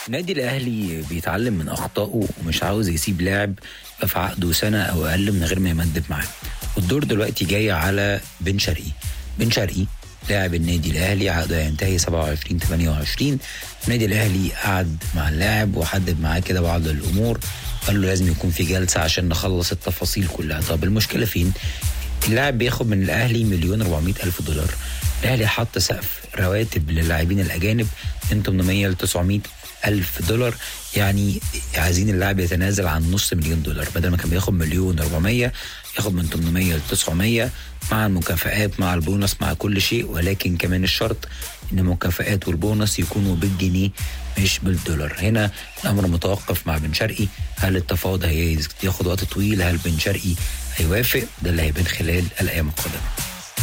النادي الاهلي بيتعلم من اخطائه ومش عاوز يسيب لاعب يبقى في عقده سنه او اقل من غير ما يمدد معاه والدور دلوقتي جاي على بن شرقي بن شرقي لاعب النادي الاهلي عقده ينتهي 27 28 النادي الاهلي قعد مع اللاعب وحدد معاه كده بعض الامور قال له لازم يكون في جلسه عشان نخلص التفاصيل كلها طب المشكله فين اللاعب بياخد من الاهلي مليون 400 الف دولار الاهلي حط سقف رواتب للاعبين الاجانب من 800 ل 900 ألف دولار يعني عايزين اللاعب يتنازل عن نص مليون دولار بدل ما كان بياخد مليون 400 ياخد من 800 ل 900 مع المكافآت مع البونص مع كل شيء ولكن كمان الشرط ان المكافآت والبونص يكونوا بالجنيه مش بالدولار هنا الامر متوقف مع بن شرقي هل التفاوض هياخد وقت طويل هل بن شرقي هيوافق ده اللي هيبان خلال الايام القادمه